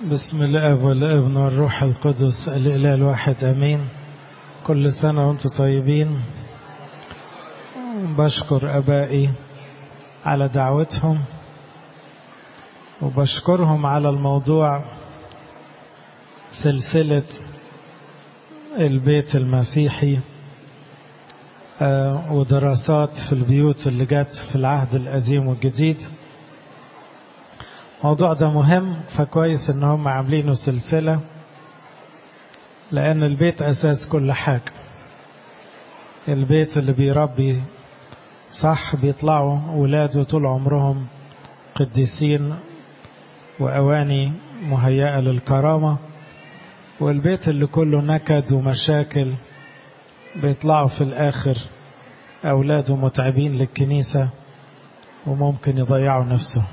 بسم الاب والابن والروح القدس الاله الواحد امين كل سنه وانتم طيبين بشكر ابائي على دعوتهم وبشكرهم على الموضوع سلسله البيت المسيحي ودراسات في البيوت اللي جت في العهد القديم والجديد الموضوع ده مهم فكويس ان هم عاملينه سلسلة لان البيت اساس كل حاجة البيت اللي بيربي صح بيطلعوا ولاده طول عمرهم قديسين واواني مهيئة للكرامة والبيت اللي كله نكد ومشاكل بيطلعوا في الاخر اولاده متعبين للكنيسة وممكن يضيعوا نفسهم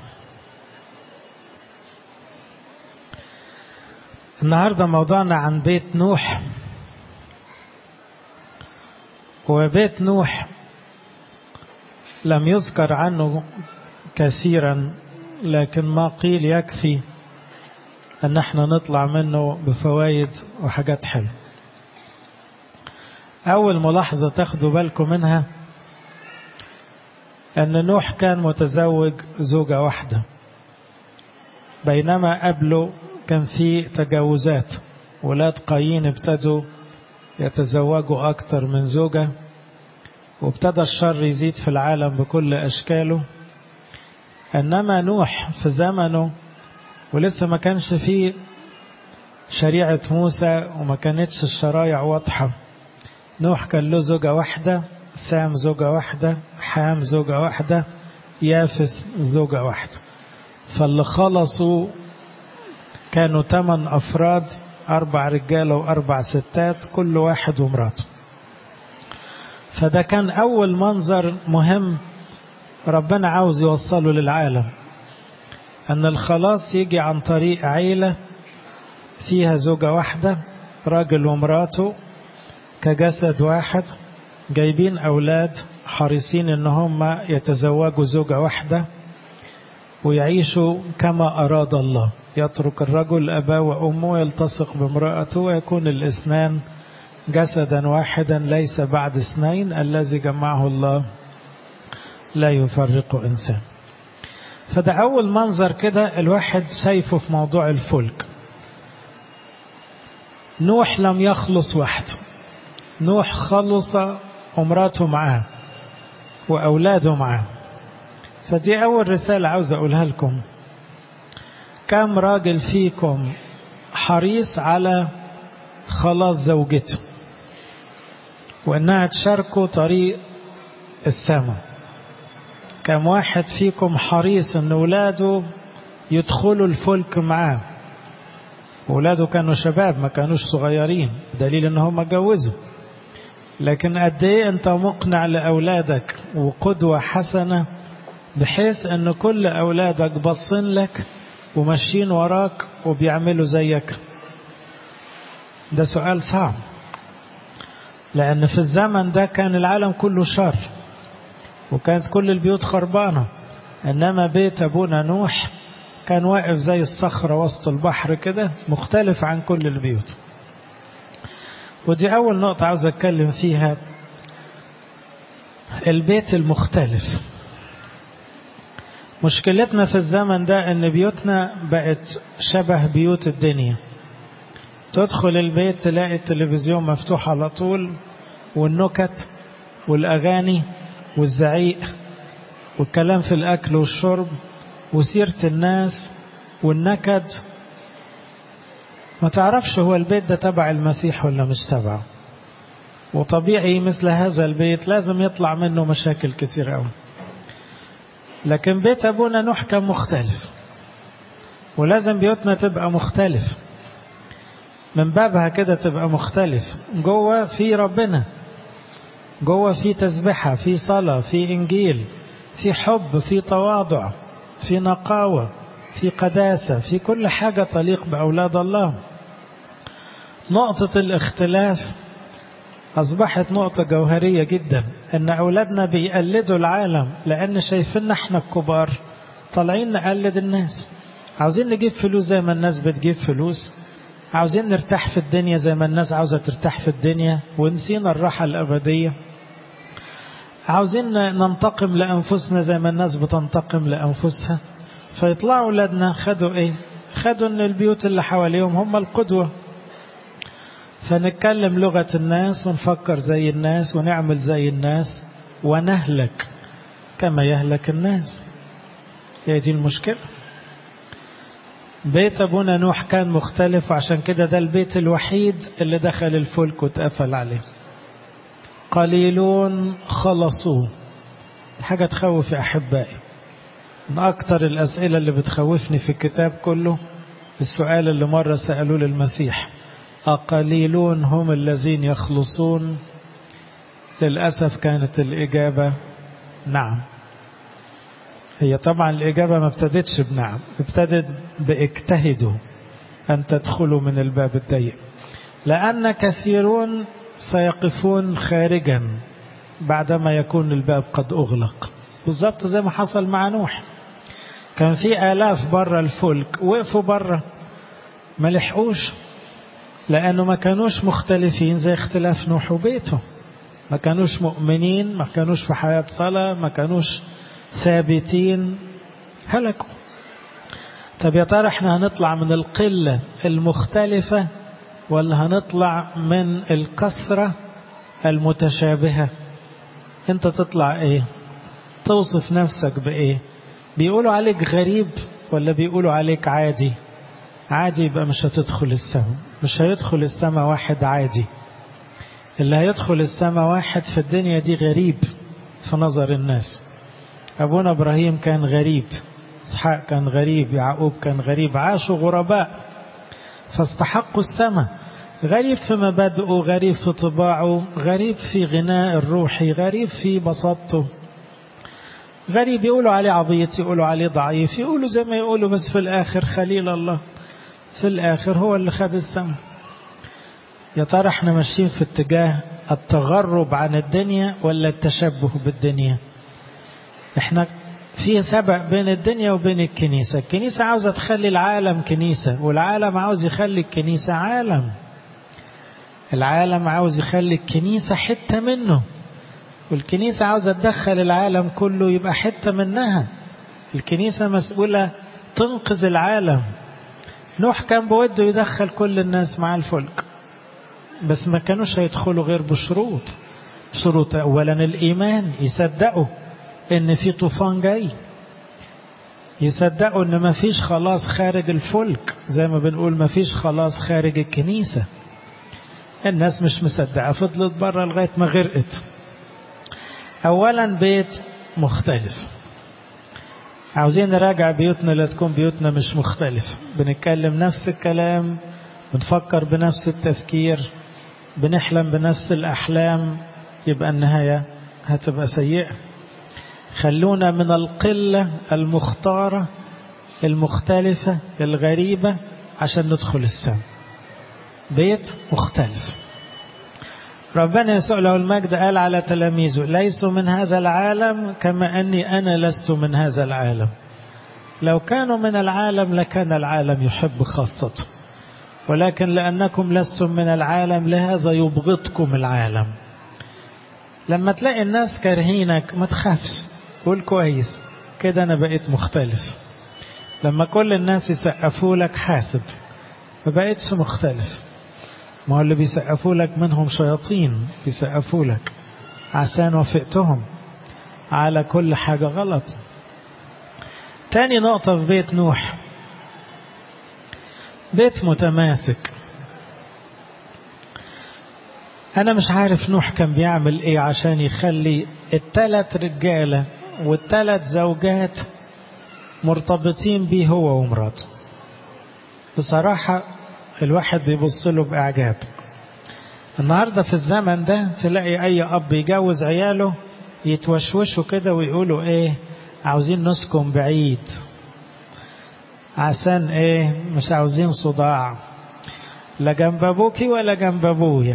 النهارده موضوعنا عن بيت نوح وبيت نوح لم يذكر عنه كثيرا لكن ما قيل يكفي ان احنا نطلع منه بفوائد وحاجات حلوه اول ملاحظه تاخدوا بالكم منها ان نوح كان متزوج زوجه واحده بينما قبله كان في تجاوزات ولاد قايين ابتدوا يتزوجوا أكتر من زوجة وابتدى الشر يزيد في العالم بكل أشكاله إنما نوح في زمنه ولسه ما كانش فيه شريعة موسى وما كانتش الشرايع واضحة نوح كان له زوجة واحدة سام زوجة واحدة حام زوجة واحدة يافس زوجة واحدة فاللي خلصوا كانوا ثمان أفراد أربع رجالة وأربع ستات كل واحد ومراته فده كان أول منظر مهم ربنا عاوز يوصله للعالم أن الخلاص يجي عن طريق عيلة فيها زوجة واحدة راجل ومراته كجسد واحد جايبين أولاد حريصين إن هم يتزوجوا زوجة واحدة ويعيشوا كما أراد الله يترك الرجل أباه وأمه ويلتصق بامرأته ويكون الاثنان جسدا واحدا ليس بعد اثنين الذي جمعه الله لا يفرق إنسان فده أول منظر كده الواحد شايفه في موضوع الفلك نوح لم يخلص وحده نوح خلص ومراته معاه وأولاده معاه فدي أول رسالة عاوز أقولها لكم كم راجل فيكم حريص على خلاص زوجته وانها تشاركوا طريق السماء كم واحد فيكم حريص ان ولاده يدخلوا الفلك معاه ولاده كانوا شباب ما كانوش صغيرين دليل ان هم اتجوزوا لكن قد ايه انت مقنع لاولادك وقدوه حسنه بحيث ان كل اولادك باصين لك وماشيين وراك وبيعملوا زيك ده سؤال صعب لأن في الزمن ده كان العالم كله شر وكانت كل البيوت خربانة إنما بيت أبونا نوح كان واقف زي الصخرة وسط البحر كده مختلف عن كل البيوت ودي أول نقطة عاوز أتكلم فيها البيت المختلف مشكلتنا في الزمن ده ان بيوتنا بقت شبه بيوت الدنيا تدخل البيت تلاقي التلفزيون مفتوح على طول والنكت والاغاني والزعيق والكلام في الاكل والشرب وسيرة الناس والنكد ما تعرفش هو البيت ده تبع المسيح ولا مش تبعه وطبيعي مثل هذا البيت لازم يطلع منه مشاكل كتير قوي لكن بيت أبونا نوح كان مختلف ولازم بيوتنا تبقى مختلف من بابها كده تبقى مختلف جوه في ربنا جوه في تسبحة في صلاة في إنجيل في حب في تواضع في نقاوة في قداسة في كل حاجة تليق بأولاد الله نقطة الاختلاف أصبحت نقطة جوهرية جدا إن أولادنا بيقلدوا العالم لأن شايفيننا إحنا الكبار طالعين نقلد الناس عاوزين نجيب فلوس زي ما الناس بتجيب فلوس عاوزين نرتاح في الدنيا زي ما الناس عاوزة ترتاح في الدنيا ونسينا الراحة الأبدية عاوزين ننتقم لأنفسنا زي ما الناس بتنتقم لأنفسها فيطلعوا أولادنا خدوا إيه خدوا أن البيوت اللي حواليهم هم القدوة فنتكلم لغة الناس ونفكر زي الناس ونعمل زي الناس ونهلك كما يهلك الناس هي دي المشكلة بيت أبونا نوح كان مختلف وعشان كده ده البيت الوحيد اللي دخل الفلك واتقفل عليه قليلون خلصوا حاجة تخوف يا أحبائي من أكتر الأسئلة اللي بتخوفني في الكتاب كله السؤال اللي مرة سألوه للمسيح أقليلون هم الذين يخلصون للأسف كانت الإجابة نعم هي طبعا الإجابة ما ابتدتش بنعم ابتدت باجتهدوا أن تدخلوا من الباب الضيق لأن كثيرون سيقفون خارجا بعدما يكون الباب قد أغلق بالضبط زي ما حصل مع نوح كان في آلاف بره الفلك وقفوا بره ما لحقوش لأنه ما كانوش مختلفين زي اختلاف نوح وبيته ما كانوش مؤمنين ما كانوش في حياة صلاة ما كانوش ثابتين هلكوا طب يا ترى احنا هنطلع من القلة المختلفة ولا هنطلع من الكثرة المتشابهة انت تطلع ايه توصف نفسك بايه بيقولوا عليك غريب ولا بيقولوا عليك عادي عادي يبقى مش هتدخل السماء مش هيدخل السماء واحد عادي اللي هيدخل السماء واحد في الدنيا دي غريب في نظر الناس أبونا إبراهيم كان غريب إسحاق كان غريب يعقوب كان غريب عاشوا غرباء فاستحقوا السماء غريب في مبادئه غريب في طباعه غريب في غناء الروحي غريب في بساطته غريب يقولوا عليه عبيط يقولوا عليه ضعيف يقولوا زي ما يقولوا بس في الآخر خليل الله في الآخر هو اللي خد السماء يا ترى احنا ماشيين في اتجاه التغرب عن الدنيا ولا التشبه بالدنيا احنا في سبق بين الدنيا وبين الكنيسة الكنيسة عاوزة تخلي العالم كنيسة والعالم عاوز يخلي الكنيسة عالم العالم عاوز يخلي الكنيسة حتة منه والكنيسة عاوزة تدخل العالم كله يبقى حتة منها الكنيسة مسؤولة تنقذ العالم نوح كان بوده يدخل كل الناس مع الفلك بس ما كانوش هيدخلوا غير بشروط شروط أولا الإيمان يصدقوا إن في طوفان جاي يصدقوا إن ما فيش خلاص خارج الفلك زي ما بنقول ما فيش خلاص خارج الكنيسة الناس مش مصدقة فضلت بره لغاية ما غرقت أولا بيت مختلف عاوزين نراجع بيوتنا لا تكون بيوتنا مش مختلفة بنتكلم نفس الكلام بنفكر بنفس التفكير بنحلم بنفس الأحلام يبقى النهاية هتبقى سيئة خلونا من القلة المختارة المختلفة الغريبة عشان ندخل السماء بيت مختلف ربنا يسوع له المجد قال على تلاميذه ليسوا من هذا العالم كما أني أنا لست من هذا العالم لو كانوا من العالم لكان العالم يحب خاصته ولكن لأنكم لستم من العالم لهذا يبغضكم العالم لما تلاقي الناس كارهينك ما تخافش قول كويس كده أنا بقيت مختلف لما كل الناس يسقفوا لك حاسب ما بقيتش مختلف ما هو اللي بيسقفوا لك منهم شياطين بيسقفوا لك عشان وافقتهم على كل حاجة غلط تاني نقطة في بيت نوح بيت متماسك أنا مش عارف نوح كان بيعمل إيه عشان يخلي التلات رجالة والتلات زوجات مرتبطين بيه هو ومراته بصراحة الواحد بيبص له بإعجاب النهاردة في الزمن ده تلاقي أي أب يجوز عياله يتوشوشوا كده ويقولوا إيه عاوزين نسكن بعيد عشان إيه مش عاوزين صداع لا جنب أبوكي ولا جنب أبويا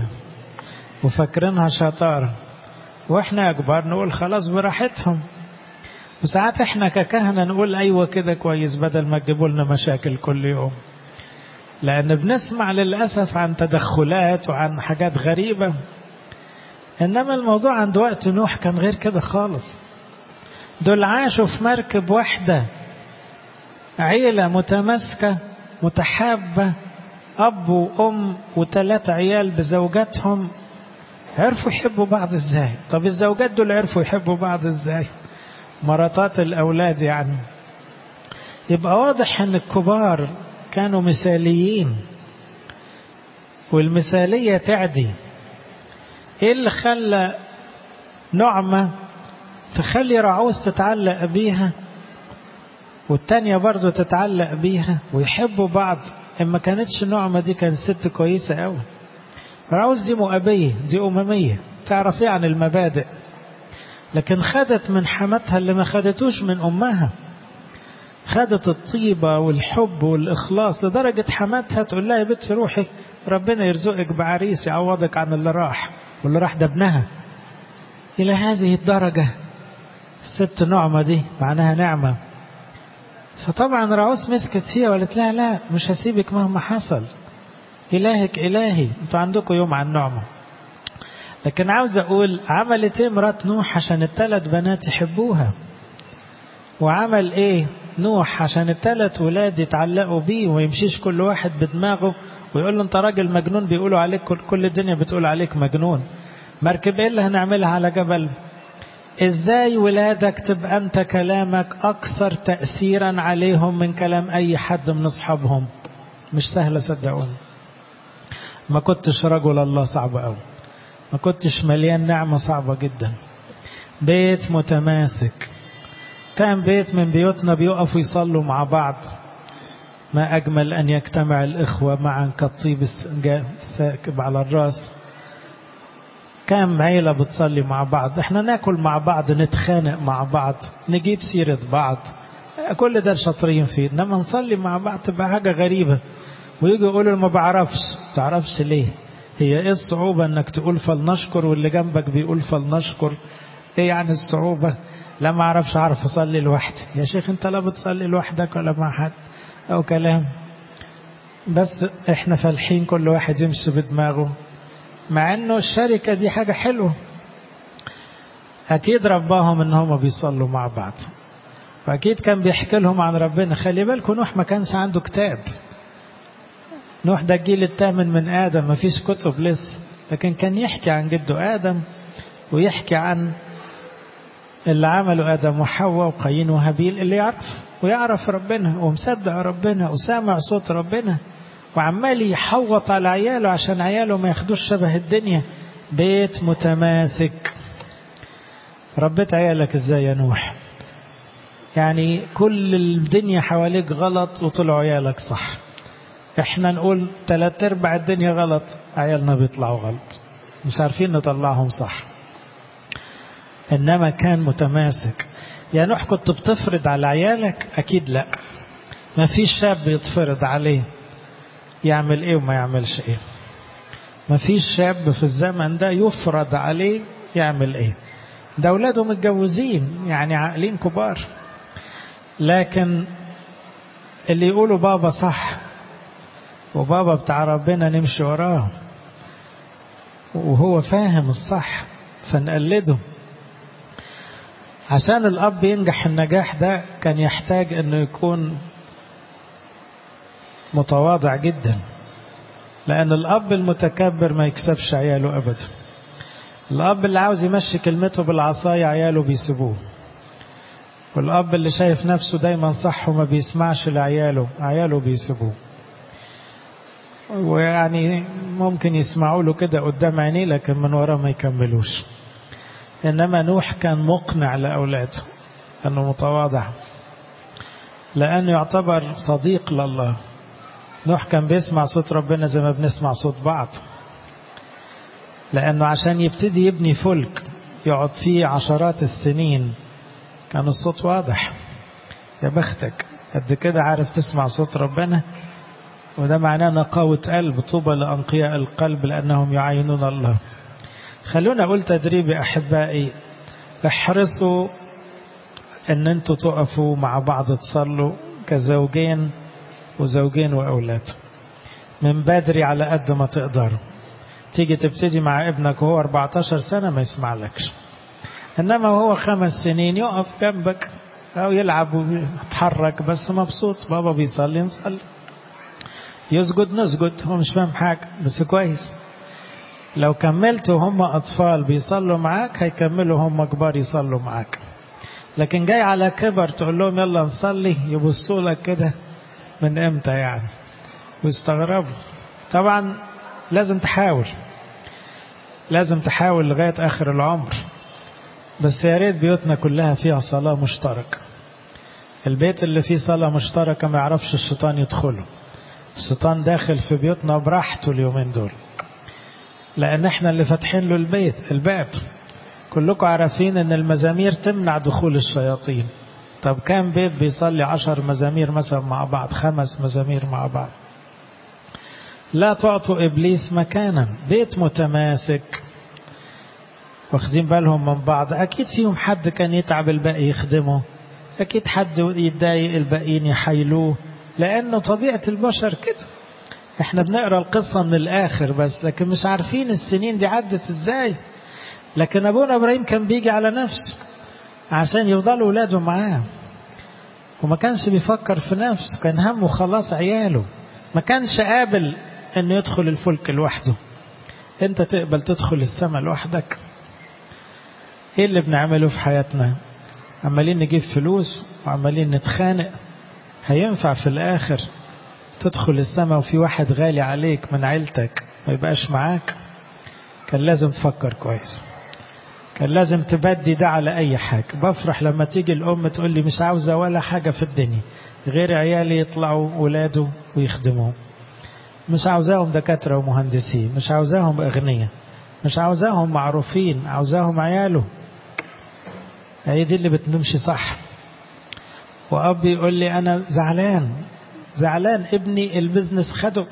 وفاكرينها شطارة وإحنا أكبر نقول خلاص براحتهم وساعات احنا ككهنة نقول ايوه كده كويس بدل ما تجيبوا لنا مشاكل كل يوم لان بنسمع للاسف عن تدخلات وعن حاجات غريبة انما الموضوع عند وقت نوح كان غير كده خالص دول عاشوا في مركب واحدة عيلة متماسكة متحابة أب وأم وثلاثة عيال بزوجاتهم عرفوا يحبوا بعض ازاي طب الزوجات دول عرفوا يحبوا بعض ازاي مراتات الأولاد يعني يبقى واضح أن الكبار كانوا مثاليين والمثالية تعدي ايه اللي خلى نعمة تخلي رعوز تتعلق بيها والتانية برضو تتعلق بيها ويحبوا بعض اما كانتش نعمة دي كانت ست كويسة قوي رعوز دي مؤبية دي أممية تعرف ايه عن المبادئ لكن خدت من حماتها اللي ما خدتوش من أمها خدت الطيبة والحب والإخلاص لدرجة حماتها تقول لها يا بنت روحي ربنا يرزقك بعريس يعوضك عن اللي راح واللي راح ده ابنها إلى هذه الدرجة الست نعمة دي معناها نعمة فطبعا رعوس مسكت فيها وقالت لها لا مش هسيبك مهما حصل إلهك إلهي انتوا عندكم يوم عن نعمة لكن عاوز أقول عملت ايه مرات نوح عشان الثلاث بنات يحبوها وعمل ايه نوح عشان الثلاث ولاد يتعلقوا بيه ويمشيش كل واحد بدماغه ويقول له انت راجل مجنون بيقولوا عليك كل الدنيا بتقول عليك مجنون مركب ايه اللي هنعملها على جبل ازاي ولادك تبقى انت كلامك اكثر تأثيرا عليهم من كلام اي حد من اصحابهم مش سهلة صدقوني ما كنتش رجل الله صعب قوي ما كنتش مليان نعمة صعبة جدا بيت متماسك كان بيت من بيوتنا بيقفوا يصلوا مع بعض ما أجمل أن يجتمع الإخوة معا كالطيب الساكب على الرأس كام عيلة بتصلي مع بعض احنا ناكل مع بعض نتخانق مع بعض نجيب سيرة بعض كل ده شاطرين فيه انما نصلي مع بعض تبقى حاجة غريبة ويجي يقولوا ما بعرفش تعرفش ليه هي ايه الصعوبة انك تقول فلنشكر واللي جنبك بيقول فلنشكر ايه يعني الصعوبة لا ما اعرفش اعرف اصلي لوحدي يا شيخ انت لا بتصلي لوحدك ولا مع حد او كلام بس احنا فالحين كل واحد يمشي بدماغه مع انه الشركة دي حاجة حلوة اكيد رباهم ان هم بيصلوا مع بعض واكيد كان بيحكي لهم عن ربنا خلي بالكم نوح ما كانش عنده كتاب نوح ده الجيل الثامن من ادم ما فيش كتب لسه لكن كان يحكي عن جده ادم ويحكي عن اللي عمله ادم وحواء وقايين وهابيل اللي يعرف ويعرف ربنا ومصدق ربنا وسامع صوت ربنا وعمال يحوط على عياله عشان عياله ما ياخدوش شبه الدنيا بيت متماسك ربيت عيالك ازاي يا نوح يعني كل الدنيا حواليك غلط وطلعوا عيالك صح احنا نقول تلات ارباع الدنيا غلط عيالنا بيطلعوا غلط مش عارفين نطلعهم صح انما كان متماسك يا نوح كنت بتفرض على عيالك اكيد لا ما فيش شاب يتفرض عليه يعمل ايه وما يعملش ايه ما فيش شاب في الزمن ده يفرض عليه يعمل ايه ده اولاده متجوزين يعني عاقلين كبار لكن اللي يقولوا بابا صح وبابا بتاع ربنا نمشي وراه وهو فاهم الصح فنقلده عشان الأب ينجح النجاح ده كان يحتاج أنه يكون متواضع جدا لأن الأب المتكبر ما يكسبش عياله أبدا الأب اللي عاوز يمشي كلمته بالعصاية عياله بيسيبوه والأب اللي شايف نفسه دايما صح وما بيسمعش لعياله عياله بيسيبوه ويعني ممكن يسمعوا له كده قدام عينيه لكن من وراه ما يكملوش إنما نوح كان مقنع لأولاده أنه متواضع لأنه يعتبر صديق لله نوح كان بيسمع صوت ربنا زي ما بنسمع صوت بعض لأنه عشان يبتدي يبني فلك يقعد فيه عشرات السنين كان الصوت واضح يا بختك قد كده عارف تسمع صوت ربنا وده معناه نقاوة قلب طوبى لأنقياء القلب لأنهم يعينون الله خلونا أقول تدريبي أحبائي احرصوا ان انتوا تقفوا مع بعض تصلوا كزوجين وزوجين واولاد من بدري على قد ما تقدروا تيجي تبتدي مع ابنك وهو 14 سنة ما يسمعلكش انما وهو خمس سنين يقف جنبك او يلعب ويتحرك بس مبسوط بابا بيصلي نصلي يسجد نسجد هو مش فاهم حاجة بس كويس لو كملت وهم أطفال بيصلوا معاك هيكملوا هم كبار يصلوا معاك لكن جاي على كبر تقول لهم يلا نصلي يبصوا لك كده من امتى يعني ويستغربوا طبعا لازم تحاول لازم تحاول لغاية آخر العمر بس يا ريت بيوتنا كلها فيها صلاة مشتركة البيت اللي فيه صلاة مشتركة ما يعرفش الشيطان يدخله الشيطان داخل في بيوتنا براحته اليومين دول لأن احنا اللي فاتحين له البيت الباب كلكم عارفين ان المزامير تمنع دخول الشياطين طب كام بيت بيصلي عشر مزامير مثلا مع بعض خمس مزامير مع بعض لا تعطوا إبليس مكانا بيت متماسك واخدين بالهم من بعض أكيد فيهم حد كان يتعب الباقي يخدمه أكيد حد يتضايق الباقيين يحيلوه لأنه طبيعة البشر كده احنا بنقرا القصة من الآخر بس لكن مش عارفين السنين دي عدت ازاي لكن أبونا إبراهيم كان بيجي على نفسه عشان يفضلوا ولاده معاه وما كانش بيفكر في نفسه كان همه خلاص عياله ما كانش قابل انه يدخل الفلك لوحده انت تقبل تدخل السماء لوحدك ايه اللي بنعمله في حياتنا عمالين نجيب فلوس وعمالين نتخانق هينفع في الاخر تدخل السماء وفي واحد غالي عليك من عيلتك ما يبقاش معاك كان لازم تفكر كويس كان لازم تبدي ده على اي حاجة بفرح لما تيجي الام تقول لي مش عاوزة ولا حاجة في الدنيا غير عيالي يطلعوا ولاده ويخدموهم مش عاوزاهم دكاترة ومهندسين مش عاوزاهم أغنياء مش عاوزاهم معروفين عاوزاهم عياله هي دي اللي بتمشي صح وأب يقول لي أنا زعلان زعلان ابني البزنس خده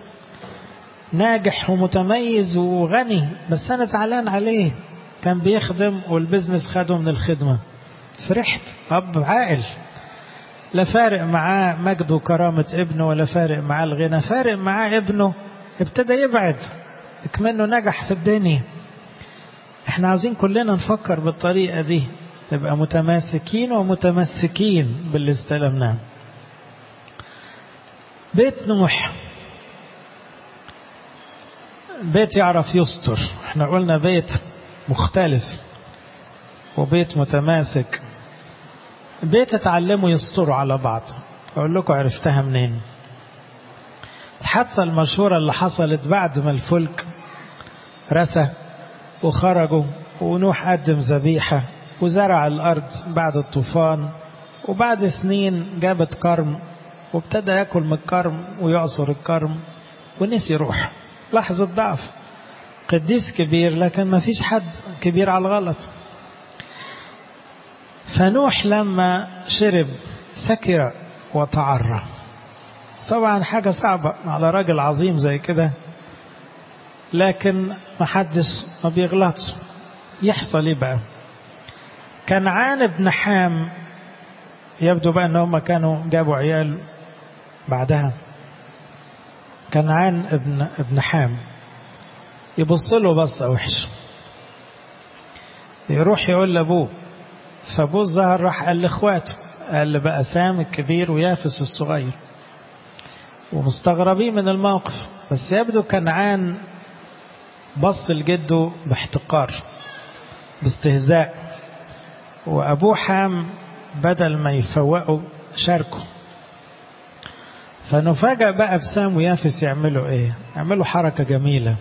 ناجح ومتميز وغني بس أنا زعلان عليه كان بيخدم والبزنس خده من الخدمة فرحت أب عاقل لا فارق معاه مجد وكرامة ابنه ولا فارق معاه الغنى فارق معاه ابنه ابتدى يبعد كمنه نجح في الدنيا احنا عاوزين كلنا نفكر بالطريقة دي نبقى متماسكين ومتمسكين باللي استلمناه بيت نوح بيت يعرف يستر احنا قلنا بيت مختلف وبيت متماسك بيت اتعلموا يستروا على بعض اقول لكم عرفتها منين الحادثة المشهورة اللي حصلت بعد ما الفلك رسى وخرجوا ونوح قدم ذبيحة وزرع الأرض بعد الطوفان وبعد سنين جابت كرم وابتدى ياكل من الكرم ويعصر الكرم ونسي روح لحظة ضعف قديس كبير لكن ما فيش حد كبير على الغلط فنوح لما شرب سكر وتعرى طبعا حاجة صعبة على راجل عظيم زي كده لكن ما حدش ما بيغلطش يحصل ايه بقى كنعان بن حام يبدو بقى ان هم كانوا جابوا عيال بعدها كنعان ابن ابن حام يبص له بصه وحش يروح يقول لابوه فابوه ظهر راح قال لاخواته قال بقى سام الكبير ويافس الصغير ومستغربين من الموقف بس يبدو كنعان بص لجده باحتقار باستهزاء وأبوه حام بدل ما يفوقه شاركه فنفاجأ بقى بسام ويافس يعملوا ايه يعملوا حركة جميلة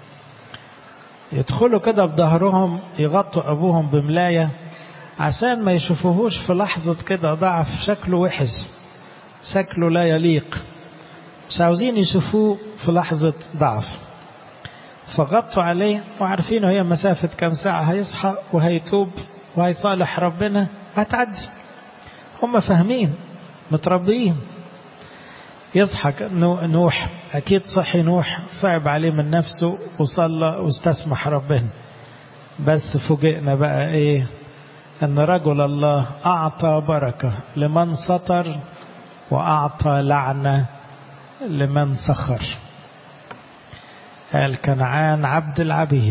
يدخلوا كده بظهرهم يغطوا أبوهم بملاية عشان ما يشوفوهوش في لحظة كده ضعف شكله وحش شكله لا يليق مش عاوزين يشوفوه في لحظة ضعف فغطوا عليه وعارفين هي مسافة كم ساعة هيصحى وهيتوب وهيصالح ربنا هتعدي هم فاهمين متربيين يصحى نوح أكيد صحي نوح صعب عليه من نفسه وصلى واستسمح ربنا بس فوجئنا بقى إيه أن رجل الله أعطى بركة لمن سطر وأعطى لعنة لمن سخر قال كنعان عبد العبيد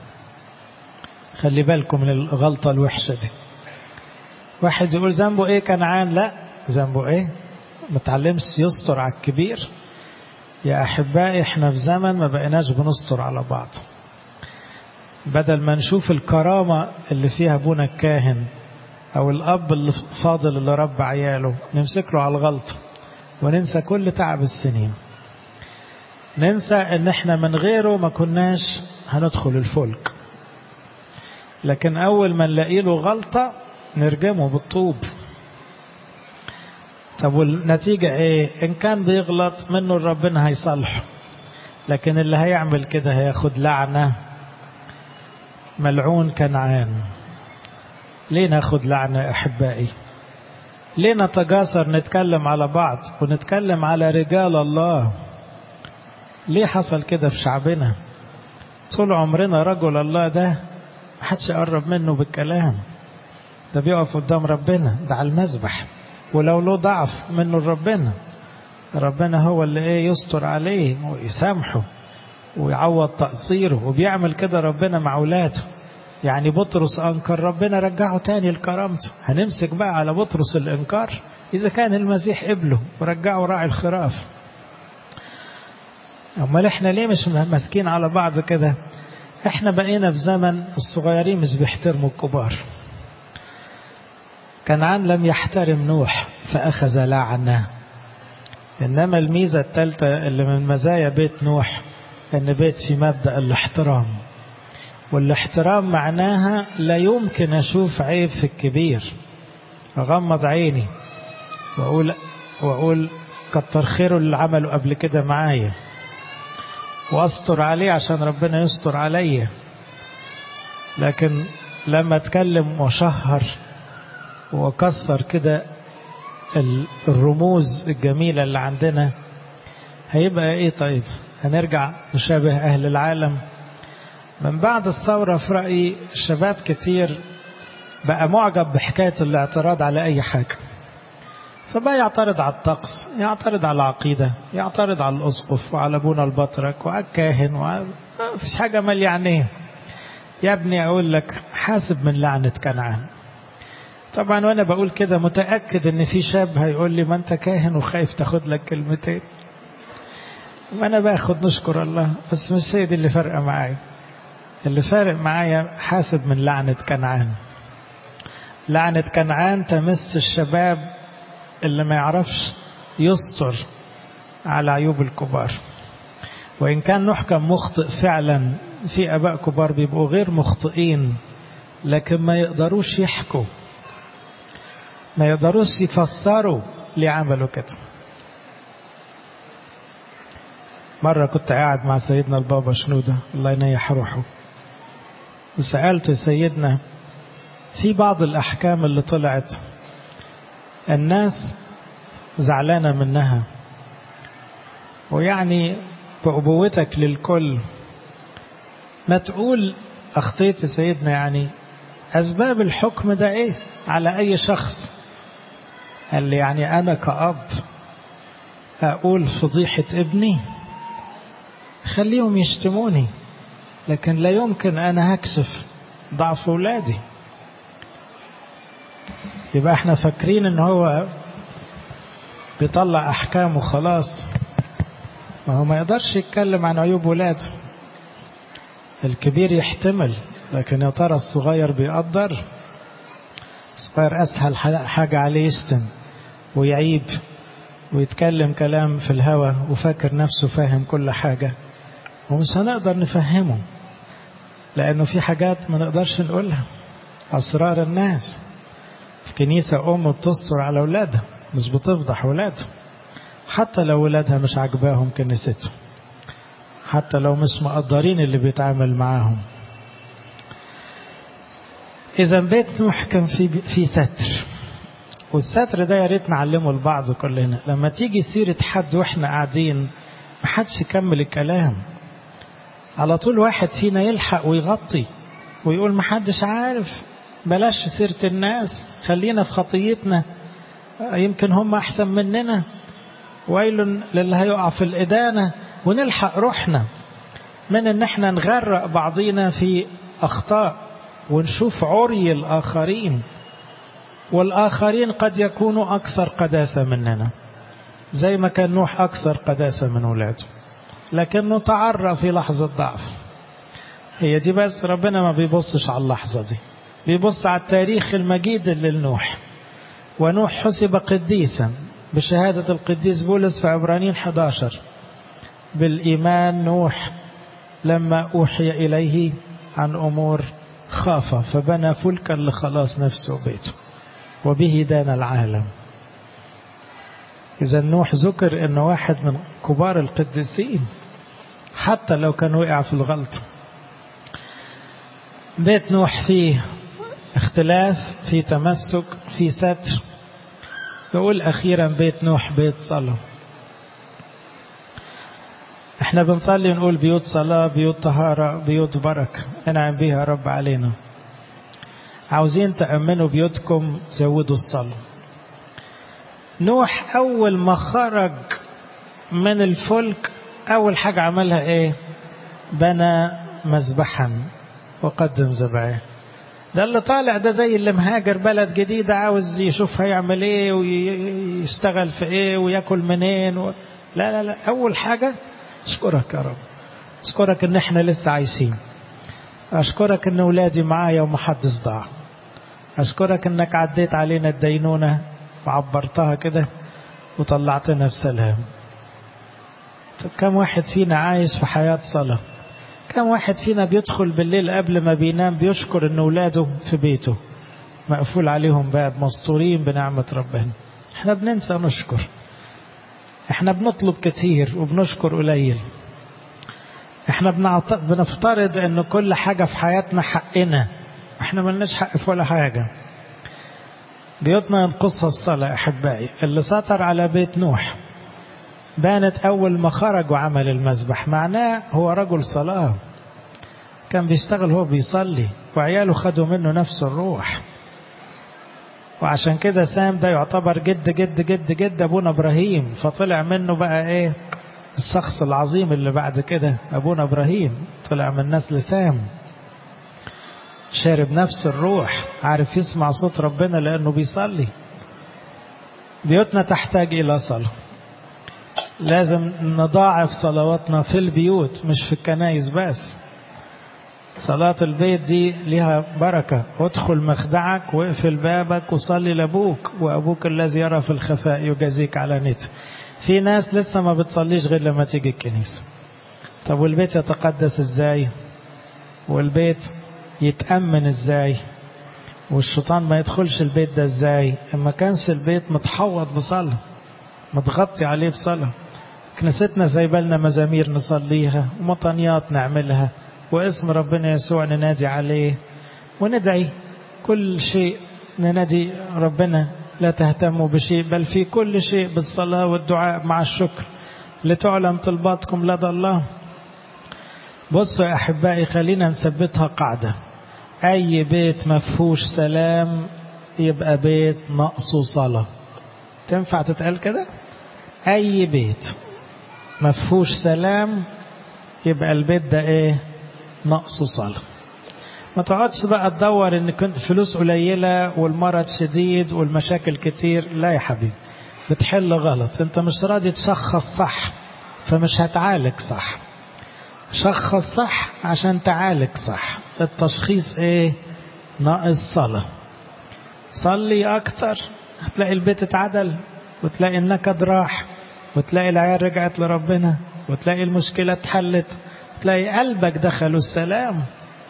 خلي بالكم من الغلطة الوحشة دي واحد يقول ذنبه ايه كنعان لا ذنبه ايه متعلمش يستر على الكبير يا أحبائي احنا في زمن ما بقيناش بنستر على بعض بدل ما نشوف الكرامة اللي فيها ابونا الكاهن أو الأب اللي فاضل اللي رب عياله نمسك له على الغلطة وننسى كل تعب السنين ننسى ان احنا من غيره ما كناش هندخل الفلك لكن أول ما نلاقي له غلطة نرجمه بالطوب طب والنتيجة ايه ان كان بيغلط منه ربنا هيصلحه لكن اللي هيعمل كده هياخد لعنة ملعون كنعان ليه ناخد لعنة احبائي ليه نتجاسر نتكلم على بعض ونتكلم على رجال الله ليه حصل كده في شعبنا طول عمرنا رجل الله ده محدش يقرب منه بالكلام ده بيقف قدام ربنا ده على المذبح ولو له ضعف منه ربنا ربنا هو اللي ايه يستر عليه ويسامحه ويعوض تقصيره وبيعمل كده ربنا مع اولاده يعني بطرس انكر ربنا رجعه تاني لكرامته هنمسك بقى على بطرس الانكار اذا كان المسيح قبله ورجعه راعي الخراف امال احنا ليه مش ماسكين على بعض كده احنا بقينا في زمن الصغيرين مش بيحترموا الكبار كنعان لم يحترم نوح فأخذ لعنة إنما الميزة الثالثة اللي من مزايا بيت نوح أن بيت في مبدأ الاحترام والاحترام معناها لا يمكن أشوف عيب في الكبير أغمض عيني وأقول, وأقول كتر خيره اللي عمله قبل كده معايا واستر عليه عشان ربنا يستر عليا لكن لما اتكلم وشهر وكسر كده الرموز الجميلة اللي عندنا هيبقى ايه طيب هنرجع نشابه اهل العالم من بعد الثورة في رأيي شباب كتير بقى معجب بحكاية الاعتراض على اي حاجة فبقى يعترض على الطقس يعترض على العقيدة يعترض على الأسقف وعلى أبونا البطرك وعلى الكاهن وعلى فيش حاجة مال يعني يا ابني أقول لك حاسب من لعنة كنعان طبعا وأنا بقول كده متأكد إن في شاب هيقول لي ما أنت كاهن وخايف تاخد لك كلمتين وأنا باخد نشكر الله بس مش هي دي اللي فارقة معايا اللي فارق معايا حاسب من لعنة كنعان لعنة كنعان تمس الشباب اللي ما يعرفش يستر على عيوب الكبار وإن كان نحكم مخطئ فعلا في أباء كبار بيبقوا غير مخطئين لكن ما يقدروش يحكوا ما يقدروش يفسروا ليه عملوا كده مرة كنت قاعد مع سيدنا البابا شنودة الله ينيح روحه وسألت سيدنا في بعض الأحكام اللي طلعت الناس زعلانة منها ويعني بأبوتك للكل ما تقول أخطيت سيدنا يعني أسباب الحكم ده إيه على أي شخص قال لي يعني أنا كأب أقول فضيحة ابني خليهم يشتموني لكن لا يمكن أنا هكشف ضعف أولادي يبقى احنا فاكرين ان هو بيطلع احكام وخلاص ما هو ما يقدرش يتكلم عن عيوب ولاده الكبير يحتمل لكن يا ترى الصغير بيقدر الصغير اسهل حاجة عليه يشتم ويعيب ويتكلم كلام في الهوى وفاكر نفسه فاهم كل حاجة ومش هنقدر نفهمه لأنه في حاجات ما نقدرش نقولها أسرار الناس الكنيسة أم بتستر على أولادها مش بتفضح أولادها حتى لو أولادها مش عاجباهم كنيستهم حتى لو مش مقدرين اللي بيتعامل معاهم إذا بيت محكم في في ستر والستر ده يا ريت نعلمه لبعض كلنا لما تيجي سيرة حد واحنا قاعدين محدش يكمل الكلام على طول واحد فينا يلحق ويغطي ويقول محدش عارف بلاش سيرة الناس خلينا في خطيتنا يمكن هم أحسن مننا ويل للي هيقع في الإدانة ونلحق روحنا من ان احنا نغرق بعضينا في اخطاء ونشوف عري الاخرين والاخرين قد يكونوا اكثر قداسه مننا زي ما كان نوح اكثر قداسه من ولاده لكنه تعرى في لحظه ضعف هي دي بس ربنا ما بيبصش على اللحظه دي بيبص على التاريخ المجيد اللي لنوح ونوح حسب قديسا بشهاده القديس بولس في عبرانيين 11 بالايمان نوح لما أوحي إليه عن أمور خاف فبنى فلكا لخلاص نفسه وبيته وبه دان العالم إذا نوح ذكر أنه واحد من كبار القديسين حتى لو كان وقع في الغلط بيت نوح فيه اختلاف في تمسك في ستر يقول أخيرا بيت نوح بيت صلاة احنا بنصلي نقول بيوت صلاة بيوت طهارة بيوت بركة انعم بيها رب علينا عاوزين تأمنوا بيوتكم زودوا الصلاة نوح أول ما خرج من الفلك أول حاجة عملها إيه بنى مذبحا وقدم ذبائح ده اللي طالع ده زي اللي مهاجر بلد جديدة عاوز يشوف هيعمل ايه ويشتغل في ايه وياكل منين و... لا لا لا أول حاجة أشكرك يا رب أشكرك إن إحنا لسه عايشين أشكرك إن ولادي معايا ومحدش ضاع أشكرك إنك عديت علينا الدينونة وعبرتها كده وطلعتنا في سلام طب كم واحد فينا عايش في حياة صلاة كم واحد فينا بيدخل بالليل قبل ما بينام بيشكر إن ولاده في بيته مقفول عليهم باب مستورين بنعمة ربنا احنا بننسى نشكر احنا بنطلب كتير وبنشكر قليل احنا بنعط... بنفترض ان كل حاجة في حياتنا حقنا احنا ملناش حق في ولا حاجة بيوتنا ينقصها الصلاة احبائي اللي سطر على بيت نوح بانت اول ما خرج وعمل المذبح معناه هو رجل صلاة كان بيشتغل هو بيصلي وعياله خدوا منه نفس الروح وعشان كده سام ده يعتبر جد جد جد جد ابونا ابراهيم فطلع منه بقى ايه الشخص العظيم اللي بعد كده ابونا ابراهيم طلع من نسل سام شارب نفس الروح عارف يسمع صوت ربنا لانه بيصلي بيوتنا تحتاج الى صلاه لازم نضاعف صلواتنا في البيوت مش في الكنايس بس صلاة البيت دي لها بركة وادخل مخدعك واقفل بابك وصلي لأبوك وأبوك الذي يرى في الخفاء يجازيك على نت في ناس لسه ما بتصليش غير لما تيجي الكنيسة طب والبيت يتقدس ازاي والبيت يتأمن ازاي والشيطان ما يدخلش البيت ده ازاي اما كانش البيت متحوط بصلاة متغطي عليه بصلاة كنيستنا زي بالنا مزامير نصليها ومطنيات نعملها واسم ربنا يسوع ننادي عليه وندعي كل شيء ننادي ربنا لا تهتموا بشيء بل في كل شيء بالصلاة والدعاء مع الشكر لتعلم طلباتكم لدى الله بصوا يا أحبائي خلينا نثبتها قاعدة أي بيت مفهوش سلام يبقى بيت نقصه صلاة تنفع تتقال كده أي بيت مفهوش سلام يبقى البيت ده ايه نقصه صلاة ما تقعدش بقى تدور ان كنت فلوس قليلة والمرض شديد والمشاكل كتير لا يا حبيبي بتحل غلط انت مش راضي تشخص صح فمش هتعالج صح شخص صح عشان تعالج صح التشخيص ايه ناقص صلاة صلي اكتر هتلاقي البيت اتعدل وتلاقي النكد راح وتلاقي العيال رجعت لربنا وتلاقي المشكلة اتحلت تلاقي قلبك دخلوا السلام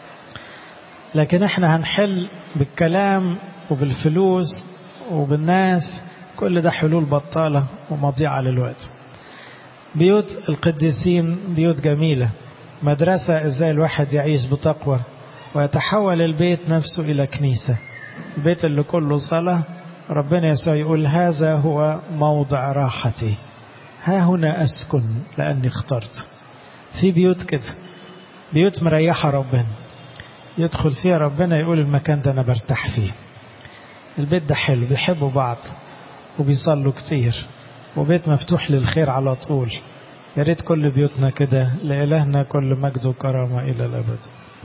لكن احنا هنحل بالكلام وبالفلوس وبالناس كل ده حلول بطالة ومضيعة للوقت بيوت القديسين بيوت جميلة مدرسة ازاي الواحد يعيش بتقوى ويتحول البيت نفسه إلى كنيسة البيت اللي كله صلاة ربنا يسوع يقول هذا هو موضع راحتي ها هنا أسكن لأني اخترت في بيوت كده بيوت مريحة ربنا يدخل فيها ربنا يقول المكان ده أنا برتاح فيه البيت ده حلو بيحبوا بعض وبيصلوا كتير وبيت مفتوح للخير على طول يا ريت كل بيوتنا كده لإلهنا كل مجد وكرامة إلى الأبد